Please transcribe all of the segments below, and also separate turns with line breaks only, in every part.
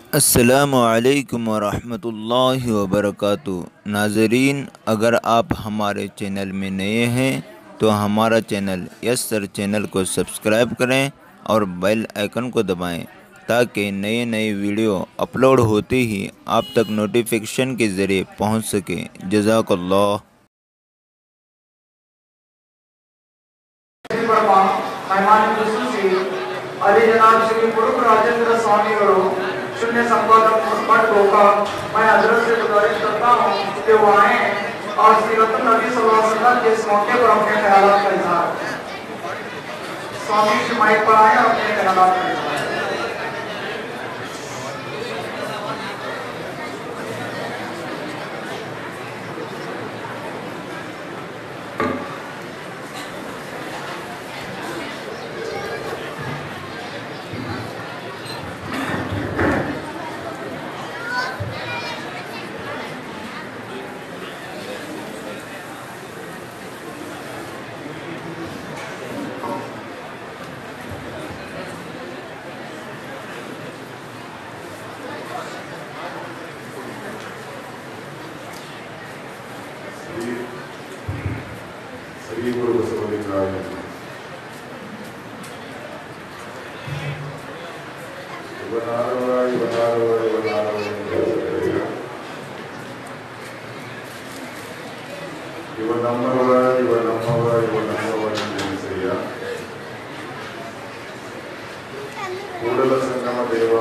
असलकम वरहमतुल्लाहि वबरकatuh नाजरीन अगर आप हमारे चैनल में नए हैं तो हमारा चैनल यस सर चैनल को सब्सक्राइब करें और बेल आइकन को दबाएं ताकि नए नए वीडियो अपलोड होते ही आप तक नोटिफिकेशन के ज़रिए पहुंच सके जज़ाकल्लाह
वर्मा मेहमान खुशूसी अली जनाब श्री पुरुष राजेंद्र स्वामी गरो शून्य संपादक मठ गोका मैं हजरत से गुजारिश करता हूँ कि वो आए और सीरत नबी सल्लल्लाहु अलैहि वसल्लम के इस मौके पर अपने ख्यालात का इजहार करें। स्वामी जी माइक पर आए और अपने ख्यालात का इजहार करें।
ಶ್ರೀ ಶ್ರೀ ಗುರು ಬಸವಲಿಂಗಾಯ ಇವನಾರವ ಇವನಾರವ ಇವನಾರವ ಇವ ನಮ್ಮವ ಇವ ನಮ್ಮವ ಇವ ನಮ್ಮವ ಎಂದೆನಿಸಯ್ಯ ಕೂಡಲ ಸಂಗಮ ದೇವ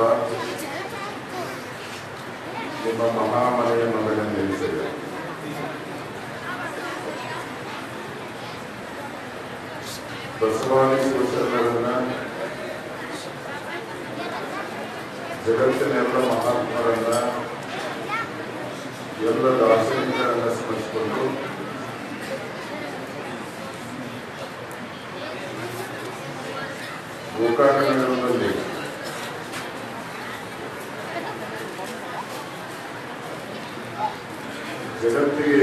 ನಿಮ್ಮ ಮಹಾಮನೆಯ ಮಗನೆಂದೆನಿಸಯ್ಯ ಬಸವಾದಿ ಶರಣರನ್ನ ಜಗತ್ತಿನ ಎಲ್ಲ ಮಹಾತ್ಮರನ್ನ ಎಲ್ಲ ದಾರ್ಶನಿಕರನ್ನ ಸ್ಮರಿಸಿಕೊಂಡು ಗೋಕಾಕ ನಗರದಲ್ಲಿ ಜಗತ್ತಿಗೆ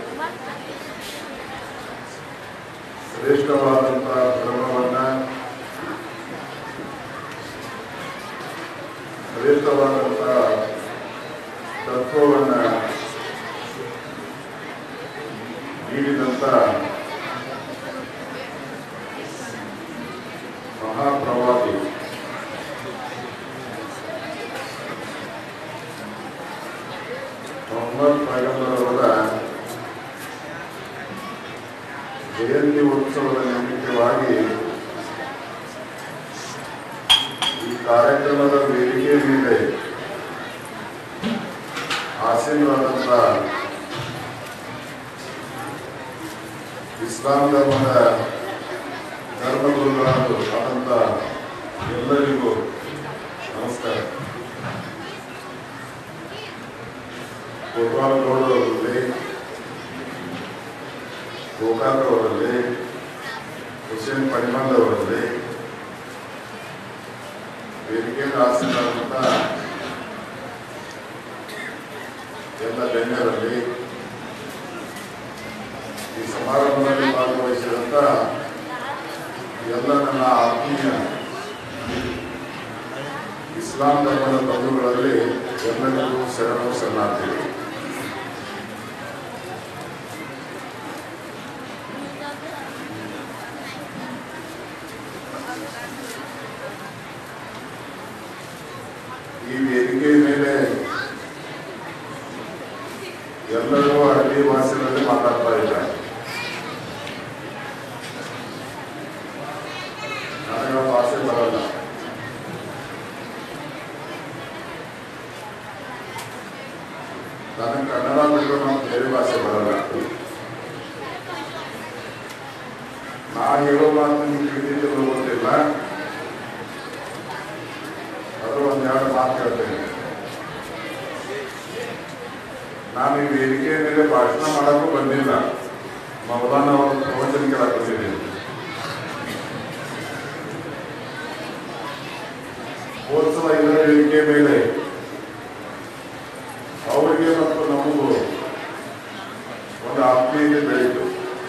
ಶ್ರೇಷ್ಠವಾದಂತಹ ಧರ್ಮವನ್ನ ಶ್ರೇಷ್ಠವಾದಂತಹ ತತ್ವವನ್ನ ನೀಡಿದಂತ ಮಹಾಪ್ರವಾದಿ ಮೊಹಮ್ಮದ್ ಪೈಗಂಬರ್ ಅವರ ಜಯಂತಿ ಉತ್ಸವದ ನಿಮಿತ್ತವಾಗಿ ಈ ಕಾರ್ಯಕ್ರಮದ ವೇದಿಕೆ ಮೇಲೆ ಆಸೀನರಾದಂಥ ಇಸ್ಲಾಂ ಧರ್ಮದ ಧರ್ಮಗುರುಗಳಾದ ಆದಂಥ ಎಲ್ಲರಿಗೂ ನಮಸ್ಕಾರ ಗೋಪಾಲಗೌಡರವರಲ್ಲಿ ಗೋಕಾಕ್ ಅವರಲ್ಲಿ ಹುಸೇನ್ ಪಣಿಮಲ್ ಅವರಲ್ಲಿ ವೇದಿಕೆಯಲ್ಲಿ ಆಸೀನರಾದಂಥ ಎಲ್ಲ ಗಣ್ಯರಲ್ಲಿ ಈ ಸಮಾರಂಭದಲ್ಲಿ ಭಾಗವಹಿಸಿದಂಥ ಎಲ್ಲ ನನ್ನ ಆತ್ಮೀಯ ಇಸ್ಲಾಂ ಧರ್ಮದ ಬಂಧುಗಳಲ್ಲಿ ಎಲ್ಲರಿಗೂ ಶರಣು ಶರಣಾರ್ಥಿಗಳು ಈ ವೇದಿಕೆ ಮೇಲೆ ಎಲ್ಲರೂ ಹಳ್ಳಿ ಭಾಷೆಯಲ್ಲಿ ಮಾತಾಡ್ತಾ ಇದ್ದಾರೆ ನನಗೆ ಆ ಭಾಷೆ ಬರಲ್ಲ ನನಗೆ ಕನ್ನಡ ಬಿಟ್ಟು ನಾವು ಬೇರೆ ಭಾಷೆ ಬರಲ್ಲ ನಾ ಹೇಳೋ ಮಾತು ನಿಮ್ಗೆ ತಿಳಿದಿದ್ದು ಗೊತ್ತಿಲ್ಲ ಅದು ಒಂದೆರಡು ಮಾತು ಹೇಳ್ತೇನೆ ನಾನು ಈ ವೇದಿಕೆ ಮೇಲೆ ಭಾಷಣ ಮಾಡಕ್ಕೂ ಬಂದಿಲ್ಲ ಮೌಲಾನ ಅವರು ಪ್ರವಚನ ಕೇಳಕ್ ಬಂದಿದ್ದೀನಿ ಹೋದ ಸಲ ಇದರ ವೇದಿಕೆ ಮೇಲೆ ಅವರಿಗೆ ಮತ್ತು ನಮಗೂ ಒಂದು ಆತ್ಮೀಯತೆ ಬೆಳೀತು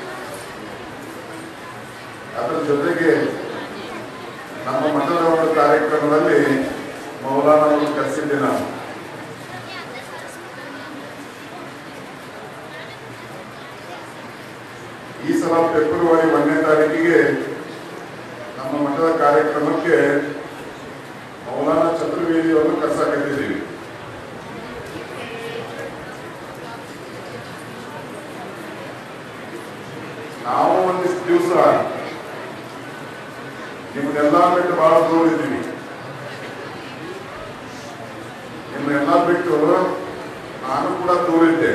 ಅದರ ಜೊತೆಗೆ ನಮ್ಮ ಮಠದ ಒಂದು ಕಾರ್ಯಕ್ರಮದಲ್ಲಿ ಮೌಲಾನ ಅವರನ್ನು ಕರೆಸಿದ್ದೆ ನಾನು ಈ ಸಲ ಫೆಬ್ರವರಿ ಒಂದನೇ ತಾರೀಕಿಗೆ ನಮ್ಮ ಮಠದ ಕಾರ್ಯಕ್ರಮಕ್ಕೆ ಮೌಲಾನ ಚತುರ್ವೇದಿಯನ್ನು ಕರ್ಸಾಕತ್ತಿದ್ದೀವಿ ನಾವು ಒಂದಿಷ್ಟು ದಿವಸ ನಿಮ್ಮನ್ನೆಲ್ಲ ಬಿಟ್ಟು ಬಹಳ ದೂರ ಇದ್ದೀವಿ ನಿಮ್ಮನ್ನೆಲ್ಲ ಬಿಟ್ಟು ನಾನು ಕೂಡ ದೂರ ಇದ್ದೆ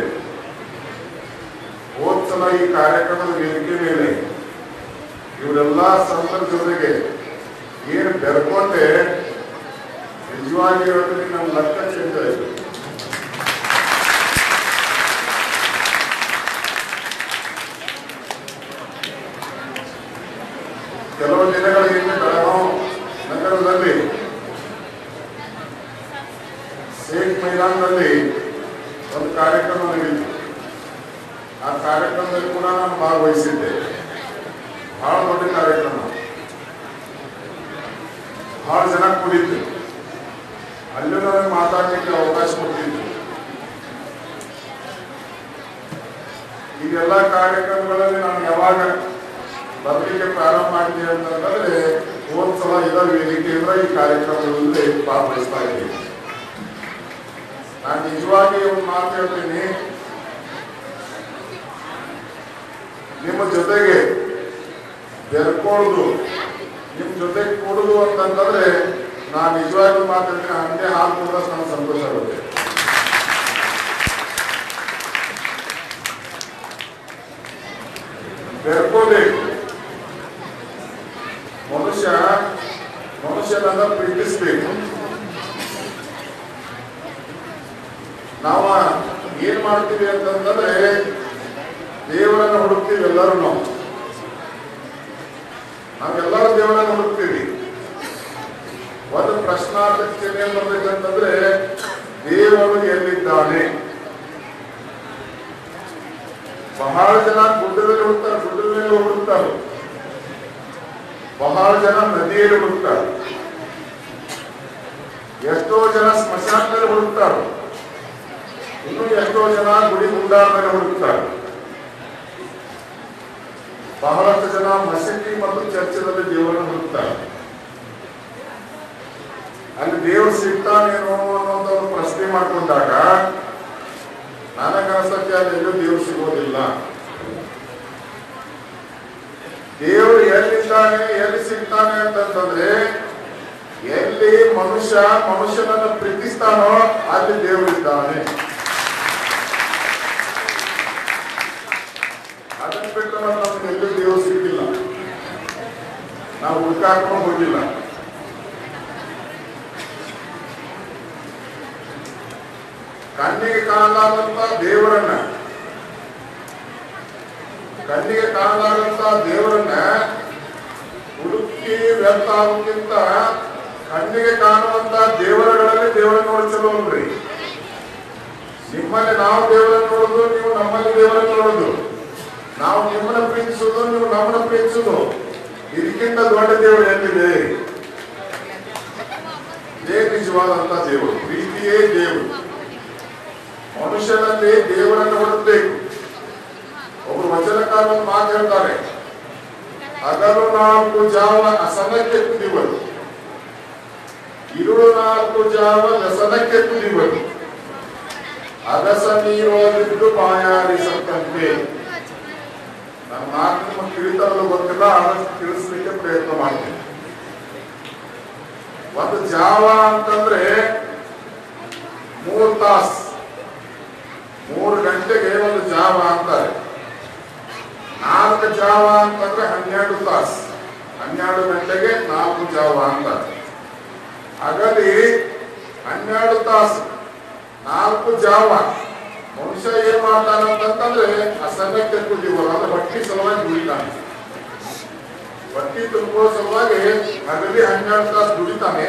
ಹೋದ್ ಸಲ ಈ ಕಾರ್ಯಕ್ರಮದ ವೇದಿಕೆ ಮೇಲೆ ಇವರೆಲ್ಲ ಸಂತರ ಜೊತೆಗೆ ಏನು ಬೆರ್ಕೊಂಡೆ ನಿಜವಾಗಿ ಹೇಳ್ತೀನಿ ನಮ್ಮ ಲೆಕ್ಕ ಚೇಂಜ್ ಆಯ್ತು ಕೆಲವು ದಿನಗಳ ಹಿಂದೆ ಬೆಳಗಾವ್ ನಗರದಲ್ಲಿ ಶೇಖ್ ಮೈದಾನದಲ್ಲಿ ಒಂದು ಕಾರ್ಯಕ್ರಮ ನಡೆಯಿತು ಆ ಕಾರ್ಯಕ್ರಮದಲ್ಲಿ ಕೂಡ ನಾನು ಭಾಗವಹಿಸಿದ್ದೆ ಬಹಳ ದೊಡ್ಡ ಕಾರ್ಯಕ್ರಮ ಬಹಳ ಜನ ಕೂಡಿತ್ತು ಅಲ್ಲೂ ನನಗೆ ಮಾತಾಡಲಿಕ್ಕೆ ಅವಕಾಶ ಕೊಟ್ಟಿದ್ದು ಈಗೆಲ್ಲ ಕಾರ್ಯಕ್ರಮಗಳಲ್ಲಿ ನಾನು ಯಾವಾಗ ಬರಲಿಕ್ಕೆ ಪ್ರಾರಂಭ ಮಾಡಿದೆ ಅಂತಂದ್ರೆ ಹೋದ ಸಲ ಇದರ ವೇದಿಕೆಯಿಂದ ಈ ಕಾರ್ಯಕ್ರಮದಲ್ಲಿ ಭಾಗವಹಿಸ್ತಾ ಇದ್ದೀನಿ ನಾನು ನಿಜವಾಗಿ ಒಂದು ಮಾತು ಹೇಳ್ತೀನಿ ನಿಮ್ಮ ಜೊತೆಗೆ ಬೆರ್ಕೊಳ್ಳೋದು ನಿಮ್ಮ ಜೊತೆಗೆ ಕೂಡುದು ಅಂತಂದ್ರೆ ನಾನು ನಿಜವಾಗಿ ಮಾತಾಡ್ತೀನಿ ಹಂಗೆ ಹಾಲು ಕೂಡ ನನಗೆ ಸಂತೋಷ ಆಗುತ್ತೆ ಬೆರ್ಕೋಬೇಕು ಮನುಷ್ಯ ಮನುಷ್ಯನನ್ನ ಪ್ರೀತಿಸ್ಬೇಕು ನಾವು ಏನ್ ಮಾಡ್ತೀವಿ ಅಂತಂದ್ರೆ ದೇವರನ್ನ ಹುಡುಕ್ತೀವಿ ಎಲ್ಲರೂ ನಾವು ನಾವೆಲ್ಲರೂ ದೇವರನ್ನ ಹುಡುಕ್ತೀವಿ ಒಂದು ಪ್ರಶ್ನಾರ್ಥಕ್ಕೆ ಏನ್ ಬರ್ಬೇಕಂತಂದ್ರೆ ದೇವರು ಎಲ್ಲಿದ್ದಾನೆ ಬಹಳ ಜನ ಗುಡ್ಡದಲ್ಲಿ ಹುಡುಕ್ತಾರೆ ಗುಡ್ಡದ ಮೇಲೆ ಹುಡುಕ್ತಾರೆ ಬಹಳ ಜನ ನದಿಯಲ್ಲಿ ಹುಡುಕ್ತಾರೆ ಎಷ್ಟೋ ಜನ ಸ್ಮಶಾನದಲ್ಲಿ ಹುಡುಕ್ತಾರೆ ಇನ್ನು ಎಷ್ಟೋ ಜನ ಗುಡಿ ಗುಂಡಾರದಲ್ಲಿ ಹುಡುಕ್ತಾರೆ ಬಹಳಷ್ಟು ಜನ ಮಸೀದಿ ಮತ್ತು ಚರ್ಚದಲ್ಲಿ ದೇವರನ್ನು ಹುಡುಕ್ತಾರೆ ಅಲ್ಲಿ ದೇವರು ಸಿಗ್ತಾನೇನೋ ಅನ್ನೋಂಥ ಒಂದು ಪ್ರಶ್ನೆ ಮಾಡ್ಕೊಂಡಾಗ ನನಗನ್ಸಕ್ಕೆ ಅಲ್ಲಿ ಎಲ್ಲೂ ದೇವರು ಸಿಗೋದಿಲ್ಲ ದೇವರು ಎಲ್ಲಿದ್ದಾನೆ ಎಲ್ಲಿ ಸಿಗ್ತಾನೆ ಅಂತಂದ್ರೆ ಎಲ್ಲಿ ಮನುಷ್ಯ ಮನುಷ್ಯನನ್ನು ಪ್ರೀತಿಸ್ತಾನೋ ಅಲ್ಲಿ ದೇವರಿದ್ದಾನೆ ಅದನ್ನ ಬಿಟ್ಟು ನಮ್ಗೆ ಎಲ್ಲೂ ದೇವರು ಸಿಕ್ಕಿಲ್ಲ ನಾವು ಹುಡುಕಾಡ್ಕೊಂಡು ಹೋಗಿಲ್ಲ ಕಣ್ಣಿಗೆ ಕಾಣಲಾದಂತ ದೇವರನ್ನ ಕಣ್ಣಿಗೆ ಕಾಣಲಾದಂತ ದೇವರನ್ನ ಹುಡುಕಿ ವ್ಯರ್ಥ ಆಗೋಕ್ಕಿಂತ ಕಣ್ಣಿಗೆ ಕಾಣುವಂತ ದೇವರುಗಳಲ್ಲಿ ದೇವರನ್ನ ನೋಡಿ ಚಲೋ ಅಲ್ರಿ ನಿಮ್ಮಲ್ಲಿ ನಾವು ದೇವರನ್ನು ನೋಡುದು ನೀವು ನಮ್ಮಲ್ಲಿ ದೇವರನ್ನು ನೋಡುದು ನಾವು ನಿಮ್ಮನ್ನ ಪ್ರೀತಿಸುದು ನೀವು ನಮ್ಮನ್ನ ಪ್ರೀತಿಸುದು ಇದಕ್ಕಿಂತ ದೊಡ್ಡ ದೇವರು ಎಲ್ಲಿದೆ ಇದೇ ನಿಜವಾದಂತ ದೇವರು ಪ್ರೀತಿಯೇ ದೇವರು ಮನುಷ್ಯನಲ್ಲಿ ದೇವರನ್ನು ಹುಡುಕ್ಬೇಕು ಒಬ್ಬರು ವಚನಕಾರ ಒಂದು ಮಾತು ಹೇಳ್ತಾರೆ ಹಗಲು ನಾಲ್ಕು ಜಾವ ಅಸನಕ್ಕೆ ಕುದಿವರು ಇರುಳು ನಾಲ್ಕು ಜಾವ ವ್ಯಸನಕ್ಕೆ ಕುದಿವರು ಅಗಸ ನೀರೋದಿದ್ದು ಬಾಯಾರಿಸಕ್ಕಂತೆ ನನ್ನ ಮಾತು ನಿಮ್ಮ ತಿಳಿತರಲು ಗೊತ್ತಿಲ್ಲ ಆದಷ್ಟು ತಿಳಿಸ್ಲಿಕ್ಕೆ ಪ್ರಯತ್ನ ಮಾಡ್ತೀನಿ ಒಂದು ಜಾವ ಅಂತಂದ್ರೆ ಮೂರು ತಾಸು ಮೂರು ಗಂಟೆಗೆ ಒಂದು ಜಾವ ಅಂತಾರೆ ನಾಲ್ಕು ಜಾವ ಅಂತಂದ್ರೆ ಹನ್ನೆರಡು ತಾಸು ಹನ್ನೆರಡು ಗಂಟೆಗೆ ನಾಲ್ಕು ಜಾವ ಅಂತಾರೆ ಹಾಗಾಗಿ ಹನ್ನೆರಡು ತಾಸು ನಾಲ್ಕು ಜಾವ ಮನುಷ್ಯ ಏನ್ ಮಾಡ್ತಾನೆ ಅಂತಂದ್ರೆ ಅಸನ್ನಕ್ಕೆ ಕುಡಿಯುವ ಅಂದ್ರೆ ಹೊಟ್ಟಿ ಸಲುವಾಗಿ ದುಡಿತಾನೆ ಹೊಟ್ಟಿ ತುಂಬುವ ಸಲುವಾಗಿ ಹಗಲಿ ಹನ್ನೆರಡು ತಾಸು ದುಡಿತಾನೆ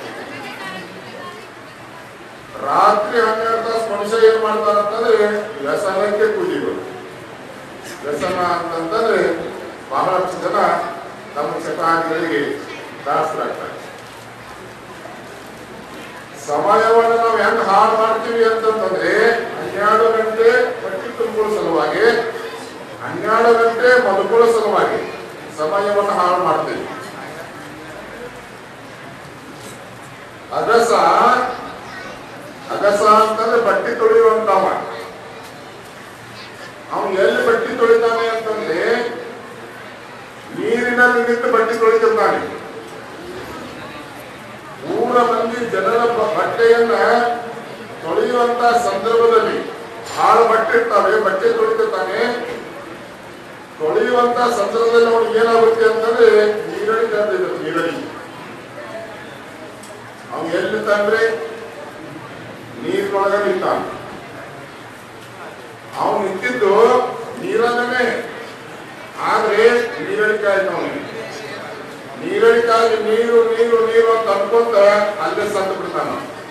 ರಾತ್ರಿ ಹನ್ನೆರಡು ತಾಸು ಮನುಷ್ಯ ಏನ್ ಮಾಡ್ತಾನೆ ಅಂತಂದ್ರೆ ವ್ಯಸನಕ್ಕೆ ಕುದಿಯೋದು ವ್ಯಸನ ಅಂತಂದ್ರೆ ಬಹಳಷ್ಟು ಜನ ನಮ್ಮ ಚಟಾಕಿಗಳಿಗೆ ದಾಸರಾಗ್ತಾರೆ ಸಮಯವನ್ನು ನಾವು ಹೆಂಗ್ ಹಾಳು ಮಾಡ್ತೀವಿ ಅಂತಂತಂದ್ರೆ ಹನ್ನೆರಡು ಗಂಟೆ ಬಟ್ಟೆ ತುಂಬಿಕೊಳ್ಳೋ ಸಲುವಾಗಿ ಹನ್ನೆರಡು ಗಂಟೆ ಮಲ್ಕೊಳ್ಳೋ ಸಲುವಾಗಿ ಸಮಯವನ್ನು ಹಾಳು ಮಾಡ್ತೀವಿ ಅಗಸ ಅಗಸ ಅಂತಂದ್ರೆ ಬಟ್ಟೆ ತೊಳೆಯುವಂತವ ಅವನು ಎಲ್ಲಿ ಬಟ್ಟೆ ತೊಳಿತಾನೆ ಅಂತಂದ್ರೆ ನೀರಿನಲ್ಲಿ ನಿಂತು ಬಟ್ಟೆ ತೊಳಿತಿರ್ತಾನೆ ಊರ ಮಂದಿ ಜನರ ಬ- ಬಟ್ಟೆಯನ್ನ ತೊಳೆಯುವಂತ ಸಂದರ್ಭದಲ್ಲಿ ಹಾಳು ಬಟ್ಟೆ ಇರ್ತಾವೆ ಬಟ್ಟೆ ತೊಳಿತಿರ್ತಾನೆ ತೊಳೆಯುವಂತ ಸಂದರ್ಭದಲ್ಲಿ ಅವನಿಗೆ ಏನಾಗುತ್ತೆ ಅಂತಂದ್ರೆ ನೀರಡಿ ತಂದಿರುತ್ತೆ ನೀರಡಿ ಅವನು ಎಲ್ಲಿ ತಂದ್ರೆ ನೀರಿನೊಳಗೆ ನಿಂತಾನೆ ಅವನು ನಿಂತಿದ್ದು ನೀರನ್ನೇ ಆದ್ರೆ ನೀರಡಿಕೆ ಆಯ್ತು ಅವನಿಗೆ ನೀರಡಿಕಾಗಿ ನೀರು ನೀರು ನೀರು ಅಂತ ಅನ್ಕೊಂತ ಅಲ್ಲೇ ಸತ್ತು ಬಿಡ್ತಾನ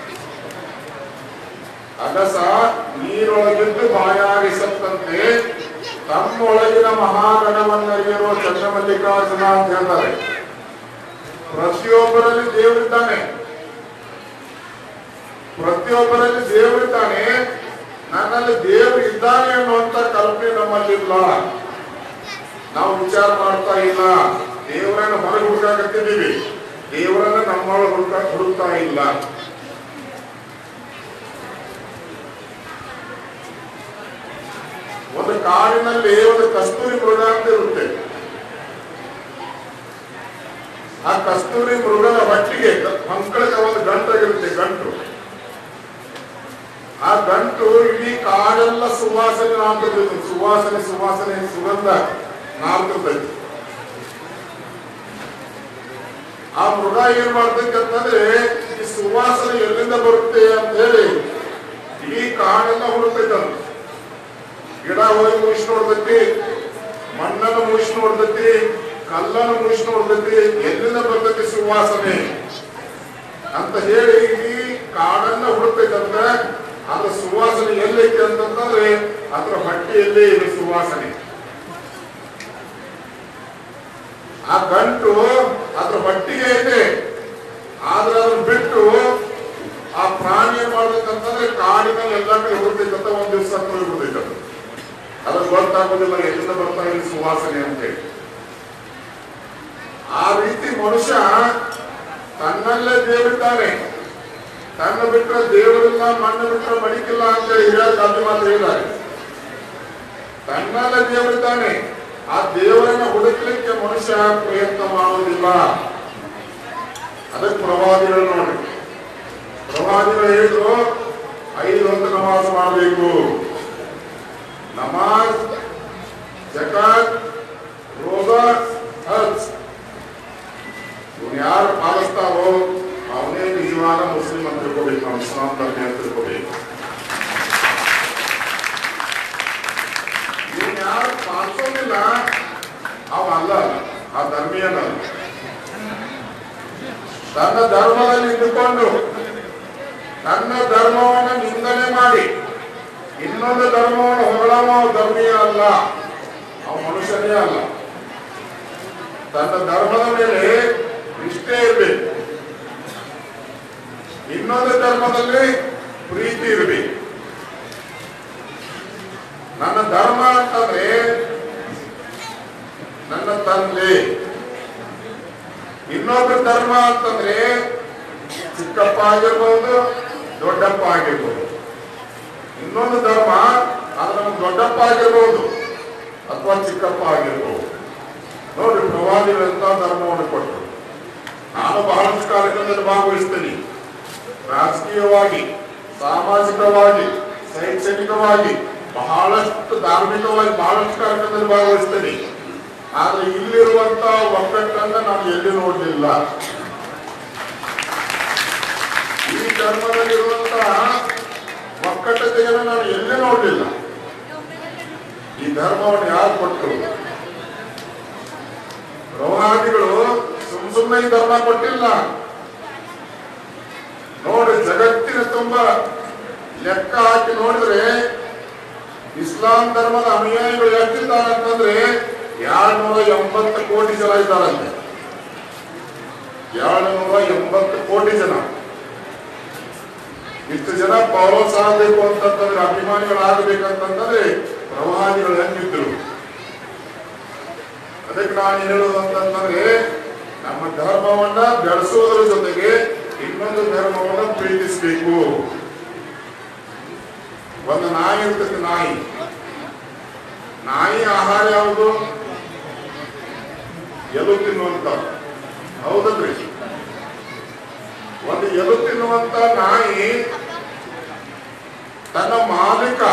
ಅಗಸ ನೀರೊಳಗಿದ್ದು ಬಾಯಾಗಿ ಸತ್ತಂತೆ ತಮ್ಮೊಳಗಿನ ಮಹಾಗಣವನ್ನರಿಯರು ಚಂದ್ರಮಲ್ಲಿಕಾರ್ಜುನ ಅಂತ ಹೇಳ್ತಾರೆ ಪ್ರತಿಯೊಬ್ಬರಲ್ಲಿ ದೇವರಿದ್ದಾನೆ ಪ್ರತಿಯೊಬ್ಬರಲ್ಲಿ ದೇವರಿದ್ದಾನೆ ನನ್ನಲ್ಲಿ ದೇವರು ಇದ್ದಾನೆ ಅನ್ನುವಂತ ಕಲ್ಪನೆ ನಮ್ಮಲ್ಲಿಲ್ಲ ನಾವು ವಿಚಾರ ಮಾಡ್ತಾ ಇಲ್ಲ ದೇವರನ್ನ ಹೊರಗೆ ಹುಡುಕಾಕತ್ತಿದ್ದೀವಿ ದೇವರನ್ನ ನಮ್ಮೊಳಗೆ ಹುಡುಕ ಹುಡುಕ್ತಾ ಇಲ್ಲ ಒಂದು ಕಾಡಿನಲ್ಲಿ ಒಂದು ಕಸ್ತೂರಿ ಮೃಗ ಅಂತ ಇರುತ್ತೆ ಆ ಕಸ್ತೂರಿ ಮೃಗದ ಹೊಟ್ಟಿಗೆ ಮಂಕಳಕ್ಕೆ ಒಂದು ಗಂಟಾಗಿರುತ್ತೆ ಗಂಟು ಆ ಗಂಟು ಇಡೀ ಕಾಡೆಲ್ಲ ಸುವಾಸನೆ ನಾಲ್ಕು ಸುವಾಸನೆ ಸುವಾಸನೆ ಸುಗಂಧ ನಾಲ್ಕರ್ತೈತಿ ಆ ಮೃಗ ಏನ್ ಮಾಡ್ತೈತಿ ಅಂತಂದ್ರೆ ಈ ಸುವಾಸನೆ ಎಲ್ಲಿಂದ ಬರುತ್ತೆ ಅಂತ ಹೇಳಿ ಇಡೀ ಕಾಡೆಲ್ಲ ಹುಡುಕ್ತೈತೆ ಅದು ಗಿಡ ಹೋಗಿ ಮುಗಿಸಿ ನೋಡ್ತೈತಿ ಮಣ್ಣನ್ನು ಮುಗಿಸಿ ನೋಡ್ತೈತಿ ಕಲ್ಲನ್ನು ಮುಗಿಸಿ ನೋಡ್ತೈತಿ ಎಲ್ಲಿಂದ ಬರ್ತೈತಿ ಸುವಾಸನೆ ಅಂತ ಹೇಳಿ ಇಡೀ ಕಾಡನ್ನ ಹುಡುಕ್ತೈತೆ ಅಂದ್ರೆ ಅದ್ರ ಸುವಾಸನೆ ಎಲ್ಲೈತಿ ಅಂತಂದ್ರೆ ಅದ್ರ ಹೊಟ್ಟೆಯಲ್ಲೇ ಇದೆ ಸುವಾಸನೆ ಆ ಗಂಟು ಅದ್ರ ಹೊಟ್ಟಿಗೆ ಐತೆ ಆದ್ರೆ ಅದನ್ನ ಬಿಟ್ಟು ಆ ಪ್ರಾಣಿ ಏನ್ ಮಾಡ್ಬೇಕಂತಂದ್ರೆ ಕಾಡಿನಲ್ಲಿ ಎಲ್ಲ ಕಡೆ ಹುಡುಕ್ತೈತೆ ಅಂತ ಒಂದ್ ದಿವಸ ಹೋಗ್ಬಿಡ್ತೈತೆ ಅದು ಅದಕ್ಕೆ ಗೊತ್ತಾಗೋದಿಲ್ಲ ಎಲ್ಲಿಂದ ಬರ್ತಾ ಇದೆ ಸುವಾಸನೆ ಅಂತೇಳಿ ಆ ರೀತಿ ಮನುಷ್ಯ ತನ್ನಲ್ಲೇ ದೇವರಿದ್ದಾನೆ ತನ್ನ ಬಿಟ್ಟರೆ ದೇವರಿಲ್ಲ ಮಣ್ಣು ಬಿಟ್ಟರೆ ಮಡಿಕಿಲ್ಲ ಅಂತ ಹಿರಿಯರು ಗಾಂಧಿ ಮಾತ್ರ ಹೇಳಿದ್ದಾರೆ ತನ್ನಲ್ಲೇ ದೇವರಿದ್ದಾನೆ ಆ ದೇವರನ್ನ ಹುಡುಕ್ಲಿಕ್ಕೆ ಮನುಷ್ಯ ಪ್ರಯತ್ನ ಮಾಡುವುದಿಲ್ಲ ಅದಕ್ಕೆ ಪ್ರವಾದಿಗಳು ನೋಡಿ ಪ್ರವಾದಿಗಳು ಹೇಳಿದ್ರು ಐದು ಹೊತ್ತು ನಮಾಜ್ ಮಾಡಬೇಕು ನಮಾಜ್ ಜಕಾತ್ ರೋಜಾ ಹಜ್ ಇವ್ನು ಯಾರು ಪಾಲಿಸ್ತಾರೋ ಅವನೇ ನಿಜವಾದ ಮುಸ್ಲಿಂ ಅಂತ ತಿಳ್ಕೋಬೇಕು ನಾವು ಇಸ್ಲಾಂ ಧರ್ಮ ಅಂತ ತಿಳ್ಕೋಬೇಕು ಇವ್ನು ಯಾರು ಪಾಲಿಸೋದಿಲ್ಲ ಅವ ಅಲ್ಲ ಆ ಧರ್ಮೀಯನ ತನ್ನ ಧರ್ಮದಲ್ಲಿ ಇದ್ದುಕೊಂಡು ತನ್ನ ಧರ್ಮವನ್ನು ನಿಂದನೆ ಮಾಡಿ ಇನ್ನೊಂದು ಧರ್ಮವನ್ನು ಹೊಗಳವ ಅವ ಧರ್ಮೀಯ ಅಲ್ಲ ಅವ ಮನುಷ್ಯನೇ ಅಲ್ಲ ತನ್ನ ಧರ್ಮದ ಮೇಲೆ ನಿಷ್ಠೆ ಇರಬೇಕು ಇನ್ನೊಂದು ಧರ್ಮದಲ್ಲಿ ಪ್ರೀತಿ ಇರಬೇಕು ನನ್ನ ಧರ್ಮ ಅಂತಂದ್ರೆ ನನ್ನ ತಂದೆ ಇನ್ನೊಬ್ಬರ ಧರ್ಮ ಅಂತಂದ್ರೆ ಚಿಕ್ಕಪ್ಪ ಆಗಿರ್ಬೋದು ದೊಡ್ಡಪ್ಪ ಆಗಿರ್ಬೋದು ಇನ್ನೊಂದು ಧರ್ಮ ಅದು ನಮ್ಮ ದೊಡ್ಡಪ್ಪ ಆಗಿರ್ಬೋದು ಅಥವಾ ಚಿಕ್ಕಪ್ಪ ಆಗಿರ್ಬೋದು ನೋಡ್ರಿ ಪ್ರವಾದಿಗಳಂತ ಧರ್ಮವನ್ನು ಕೊಟ್ಟರು ನಾನು ಬಹಳಷ್ಟು ಕಾರ್ಯಕ್ರಮದಲ್ಲಿ ಭಾಗವಹಿಸ್ತೇನೆ ರಾಜಕೀಯವಾಗಿ ಸಾಮಾಜಿಕವಾಗಿ ಶೈಕ್ಷಣಿಕವಾಗಿ ಬಹಳಷ್ಟು ಧಾರ್ಮಿಕವಾಗಿ ಬಹಳಷ್ಟು ಕಾರ್ಯಕ್ರಮದಲ್ಲಿ ಭಾಗವಹಿಸ್ತೇನೆ ಆದ್ರೆ ಇಲ್ಲಿರುವಂತ ಒಗ್ಗಟ್ಟನ್ನ ನಾನು ಎಲ್ಲಿ ನೋಡಲಿಲ್ಲ ಈ ಧರ್ಮದಲ್ಲಿರುವಂತಹ ಒಕ್ಕಟ್ಟತೆಯನ್ನು ನಾನು ಎಲ್ಲಿ ನೋಡಲಿಲ್ಲ ಈ ಧರ್ಮವನ್ನು ಯಾರು ಕೊಟ್ಟರು ಪ್ರವಾದಿಗಳು ಸುಮ್ ಸುಮ್ಮನೆ ಈ ಧರ್ಮ ಕೊಟ್ಟಿಲ್ಲ ನೋಡಿ ಜಗತ್ತಿನ ತುಂಬ ಲೆಕ್ಕ ಹಾಕಿ ನೋಡಿದ್ರೆ ಇಸ್ಲಾಂ ಧರ್ಮದ ಅನುಯಾಯಿಗಳು ಎಷ್ಟಿದ್ದಾರೆ ಅಂತಂದ್ರೆ ಎರಡ್ನೂರ ಎಂಬತ್ತು ಕೋಟಿ ಜನ ಇದ್ದಾರಂತೆ ಎರಡ್ನೂರ ಎಂಬತ್ತು ಕೋಟಿ ಜನ ಇಷ್ಟು ಜನ ಪೌರಸ್ ಆಗಬೇಕು ಅಂತಂದ್ರೆ ಅಭಿಮಾನಿಗಳಾಗಬೇಕಂತಂದ್ರೆ ಪ್ರವಾದಿಗಳು ಹೆಂಗಿದ್ರು ಅದಕ್ಕೆ ನಾನು ಹೇಳೋದು ಅಂತಂದ್ರೆ ನಮ್ಮ ಧರ್ಮವನ್ನ ಬೆಳೆಸೋದ್ರ ಜೊತೆಗೆ ಇನ್ನೊಂದು ಧರ್ಮವನ್ನ ಪ್ರೀತಿಸಬೇಕು ಒಂದು ನಾಯಿ ಇರ್ತದೆ ನಾಯಿ ನಾಯಿ ಆಹಾರ ಯಾವುದು ಎಲು ತಿನ್ನುವಂತ ಹೌದಲ್ರಿ ಒಂದು ಎಲು ತಿನ್ನುವಂತ ನಾಯಿ ತನ್ನ ಮಾಲೀಕ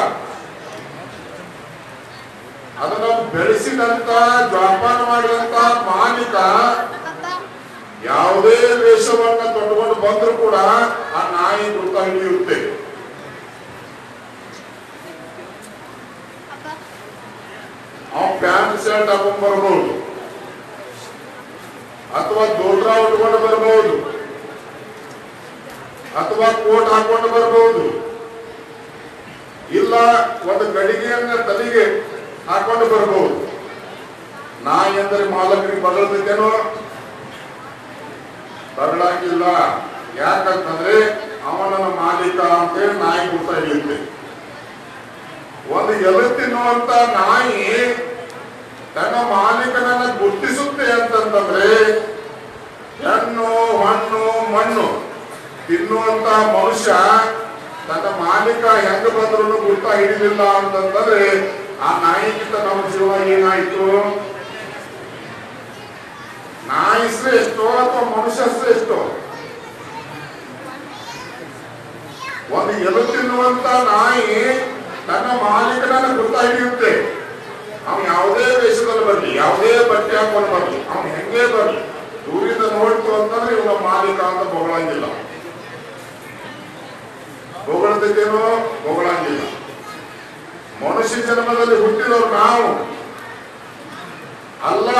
ಅದನ್ನ ಬೆಳೆಸಿದಂತ ಜೋಪಾನ ಮಾಡಿದಂತ ಮಾಲೀಕ ಯಾವುದೇ ವೇಷವನ್ನ ತೊಟ್ಟುಕೊಂಡು ಬಂದ್ರು ಕೂಡ ಆ ನಾಯಿ ಗುರುತ ಹಿಡಿಯುತ್ತೆ ಅವ್ನು ಪ್ಯಾಂಟ್ ಶರ್ಟ್ ಹಾಕೊಂಡ್ ಬರ್ಬೋದು ಅಥವಾ ದೊಡ್ಡ ಉಟ್ಕೊಂಡು ಬರ್ಬೋದು ಅಥವಾ ಕೋಟ್ ಹಾಕೊಂಡು ಬರ್ಬೋದು ಇಲ್ಲ ಒಂದು ಗಡಿಗೆಯನ್ನ ತಲೆಗೆ ಹಾಕೊಂಡು ಬರ್ಬೋದು ನಾಯಿ ಅಂದರೆ ಮಾಲಕರಿಗೆ ಬಗಳದಿದ್ದೇನೋ ಬಗಳಾಗಿಲ್ಲ ಯಾಕಂತಂದ್ರೆ ಅವನ ಮಾಲೀಕ ಅಂತೇಳಿ ನಾಯಿ ಗುರ್ತ ಹಿಡಿಯುತ್ತೆ ಒಂದು ಎಲೆ ತಿನ್ನುವಂತ ನಾಯಿ ತನ್ನ ಮಾಲೀಕನನ್ನ ಗುರ್ತಿಸುತ್ತೆ ಅಂತಂತಂದ್ರೆ ಹೆಣ್ಣು ಹಣ್ಣು ಮಣ್ಣು ತಿನ್ನುವಂತ ಮನುಷ್ಯ ತನ್ನ ಮಾಲೀಕ ಹೆಂಗ ಬಂದ್ರು ಗುರ್ತ ಹಿಡಿಲಿಲ್ಲ ಅಂತಂದ್ರೆ ಆ ನಾಯಿಗಿಂತ ನಮ್ಮ ಜೀವ ಏನಾಯ್ತು ನಾಯಿ ಶ್ರೇಷ್ಠೋ ಅಥವಾ ಮನುಷ್ಯ ಶ್ರೇಷ್ಠೋ ಒಂದು ಎಲು ತಿನ್ನುವಂತ ನಾಯಿ ತನ್ನ ಮಾಲೀಕನನ್ನ ಗುರ್ತ ಹಿಡಿಯುತ್ತೆ ಅವನು ಯಾವುದೇ ವೇಷದಲ್ಲಿ ಬರಲಿ ಯಾವುದೇ ಬಟ್ಟೆ ಹಾಕೊಂಡು ಬರಲಿ ಅವನು ಹೆಂಗೇ ಬರಲಿ ದೂರಿಂದ ನೋಡ್ತು ಅಂತಂದ್ರೆ ಇವನ ಮಾಲೀಕ ಅಂತ ಬೊಗಳಂಗಿಲ್ಲ ಬೊಗಳದಿದ್ದೇನೋ ಬೊಗಳಂಗಿಲ್ಲ ಮನುಷ್ಯ ಜನ್ಮದಲ್ಲಿ ಹುಟ್ಟಿದವರು ನಾವು ಅಲ್ಲ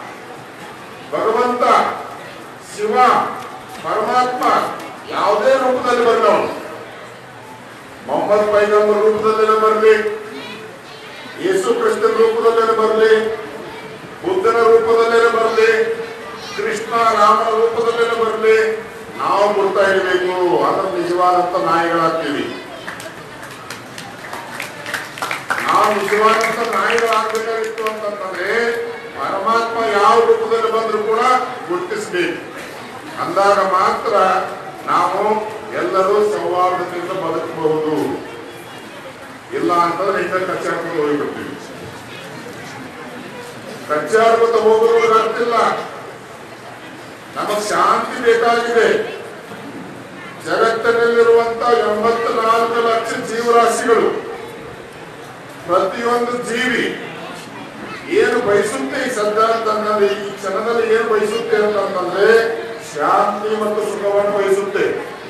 ಭಗವಂತ ಶಿವ ಪರಮಾತ್ಮ ಯಾವುದೇ ರೂಪದಲ್ಲಿ ಬಂದವನು ಮೊಹಮ್ಮದ್ ಪೈಗಂಬರ್ ರೂಪದಲ್ಲೇ ಬರಲಿ ಯೇಸು ಕ್ರಿಸ್ತನ ರೂಪದಲ್ಲೇ ಬರಲಿ ಬುದ್ಧನ ರೂಪದಲ್ಲೇ ಬರಲಿ ಕೃಷ್ಣ ರಾಮನ ರೂಪದಲ್ಲೇ ಬರಲಿ ನಾವು ಗುರ್ತಾ ಇರಬೇಕು ಅದರ ನಿಜವಾದಂತ ನಾಯಿಗಳಾಗ್ತೀವಿ ನಾವು ನಿಜವಾದಂತ ನಾಯಿಗಳಾಗಬೇಕಾಗಿತ್ತು ಅಂತಂದ್ರೆ ಪರಮಾತ್ಮ ಯಾವ ರೂಪದಲ್ಲಿ ಬಂದ್ರು ಕೂಡ ಗುರುತಿಸಬೇಕು ಅಂದಾಗ ಮಾತ್ರ ನಾವು ಎಲ್ಲರೂ ಸೌಹಾರ್ದತೆಯಿಂದ ಬದುಕಬಹುದು ಇಲ್ಲ ಅಂತಂದ್ರೆ ಹಿಂದೆ ಕಚ್ಚಾಡ್ಕೊಂಡು ಹೋಗ್ಬಿಡ್ತೀವಿ ಕಚ್ಚಾಡ್ಕೊತ ಹೋಗೋದು ಆಗ್ತಿಲ್ಲ ನಮಗ್ ಶಾಂತಿ ಬೇಕಾಗಿದೆ ಜಗತ್ತಿನಲ್ಲಿರುವಂತ ಎಂಬತ್ತು ನಾಲ್ಕು ಲಕ್ಷ ಜೀವರಾಶಿಗಳು ಪ್ರತಿಯೊಂದು ಜೀವಿ ಏನು ಬಯಸುತ್ತೆ ಈ ಸದ್ಯ ಅಂತಂದ್ರೆ ಈ ಕ್ಷಣದಲ್ಲಿ ಏನು ಬಯಸುತ್ತೆ ಅಂತಂದ್ರೆ ಶಾಂತಿ ಮತ್ತು ಸುಖವನ್ನು ಬಯಸುತ್ತೆ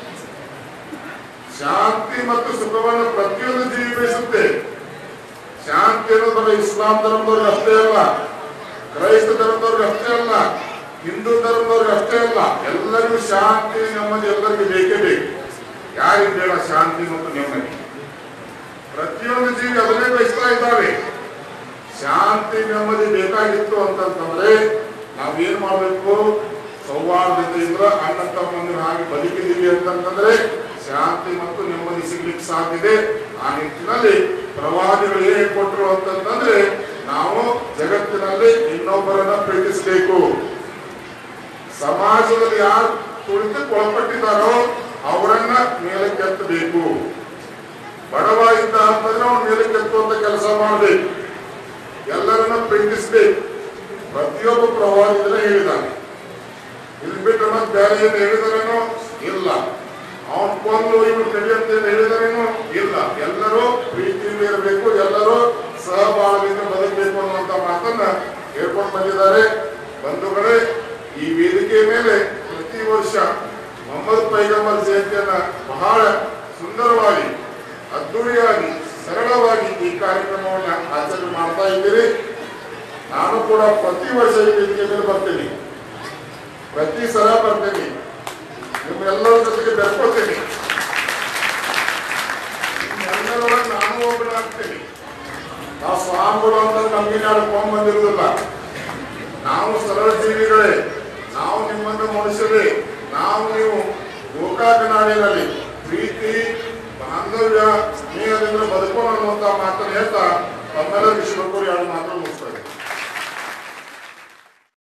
ಶಾಂತಿ ಮತ್ತು ಸುಖವನ್ನು ಪ್ರತಿಯೊಂದು ಜೀವಿ ಬಯಸುತ್ತೆ ಶಾಂತಿ ಅನ್ನೋದು ಬರೀ ಇಸ್ಲಾಂ ಧರ್ಮದವ್ರಿಗೆ ಅಷ್ಟೇ ಅಲ್ಲ ಕ್ರೈಸ್ತ ಧರ್ಮದವ್ರಿಗೆ ಅಷ್ಟೇ ಅಲ್ಲ ಹಿಂದೂ ಧರ್ಮದವ್ರಿಗೆ ಅಷ್ಟೇ ಅಲ್ಲ ಎಲ್ಲರಿಗೂ ಶಾಂತಿ ನೆಮ್ಮದಿ ಎಲ್ಲರಿಗೂ ಬೇಕೇ ಬೇಕು ಯಾರಿಗೆ ಬೇಡ ಶಾಂತಿ ಮತ್ತು ನೆಮ್ಮದಿ ಪ್ರತಿಯೊಂದು ಜೀವಿ ಅದನ್ನೇ ಬಯಸ್ತಾ ಇದ್ದಾವೆ ಶಾಂತಿ ನೆಮ್ಮದಿ ಬೇಕಾಗಿತ್ತು ಅಂತಂತಂದ್ರೆ ನಾವ್ ಏನ್ ಮಾಡ್ಬೇಕು ಸೌಹಾರ್ದತೆಯಿಂದ ಅಣ್ಣ ತಮ್ಮಂದಿರ ಹಾಗೆ ಬದುಕಿದೀವಿ ಅಂತಂತಂದ್ರೆ ಶಾಂತಿ ಮತ್ತು ನೆಮ್ಮದಿ ಸಿಗ್ಲಿಕ್ಕೆ ಸಾಧ್ಯತೆ ಆ ನಿಟ್ಟಿನಲ್ಲಿ ಪ್ರವಾದಿಗಳು ಏನ್ ಕೊಟ್ಟರು ಅಂತಂತಂದ್ರೆ ನಾವು ಜಗತ್ತಿನಲ್ಲಿ ಇನ್ನೊಬ್ಬರನ್ನ ಪ್ರೀತಿಸಬೇಕು ಸಮಾಜದಲ್ಲಿ ಯಾರು ತುಳಿತಕ್ಕೊಳಪಟ್ಟಿದ್ದಾರೋ ಅವರನ್ನ ಮೇಲಕ್ಕೆ ಎತ್ತಬೇಕು ಬಡವ ಇದ್ದ ಅಂತಂದ್ರೆ ಅವ್ನು ಮೇಲಕ್ಕೆ ಎತ್ತುವಂತ ಕೆಲಸ ಮಾಡಬೇಕು ಎಲ್ಲರನ್ನ ಪ್ರೀತಿಸ್ಬೇಕು ಪ್ರತಿಯೊಬ್ಬ ಪ್ರವಾದಿಗಳ ಹೇಳಿದ್ದಾನೆ ಇಲ್ಲಿ ಬಿಟ್ಟರೆ ಮತ್ತೆ ಬೇರೆ ಏನು ಹೇಳಿದಾರೇನೋ ಇಲ್ಲ ಅವನ್ ಕೊಂದು ಇವ್ರು ಕಡಿ ಅಂತ ಏನು ಹೇಳಿದಾರೇನೋ ಇಲ್ಲ ಎಲ್ಲರೂ ಪ್ರೀತಿಯಿಂದ ಇರಬೇಕು ಎಲ್ಲರೂ ಸಹಬಾಳ್ವೆಯಿಂದ ಬದುಕಬೇಕು ಅನ್ನುವಂತ ಮಾತನ್ನ ಹೇಳ್ಕೊಂಡು ಬಂದಿದ್ದಾರೆ ಬಂಧುಗಳೇ ಈ ವೇದಿಕೆ ಮೇಲೆ ಪ್ರತಿ ವರ್ಷ ಮೊಹಮ್ಮದ್ ಪೈಗಂಬರ್ ಜಯಂತಿಯನ್ನ ಬಹಳ ಸುಂದರವಾಗಿ ಅದ್ದೂರಿಯಾಗಿ ಸರಳವಾಗಿ ಈ ಕಾರ್ಯಕ್ರಮವನ್ನ ಆಚರಣೆ ಮಾಡ್ತಾ ಇದ್ದೀರಿ ನಾನು ಕೂಡ ಪ್ರತಿ ವರ್ಷ ಈ ವೇದಿಕೆ ಮೇಲೆ ಬರ್ತೀನಿ ಪ್ರತಿ ಸಲ ಬರ್ತೀನಿ ನಿಮ್ಮೆಲ್ಲರ ಜೊತೆಗೆ ಬೆರ್ಕೊಳ್ತೀನಿ ನಿಮ್ಮೆಲ್ಲರೊಳಗೆ ನಾನು ಒಬ್ಬನಾಗ್ತೀನಿ ನಾವು ಸ್ವಾಮಿಗಳು ಅಂತ ನಮ್ಗೆ ಕೊಂಡ್ ಬಂದಿರುವುದಿಲ್ಲ ನಾವು ಸರಳ ಜೀವಿಗಳೇ ನಾವು ನಿಮ್ಮಂತ ಮನುಷ್ಯರೇ ನಾವು ನೀವು ಗೋಕಾಕ ನಾಡಿನಲ್ಲಿ ಪ್ರೀತಿ ಬಾಂಧವ್ಯ ಸ್ನೇಹದಿಂದ ಬದುಕೋಣ ಅನ್ನುವಂತ ಮಾತನ್ನು ಹೇಳ್ತಾ ತಮ್ಮೆಲ್ಲರಿಗೂ ಶಿವಕುರಿ ಎರಡು ಮಾತು ಮುಗಿಸ್ತಾರೆ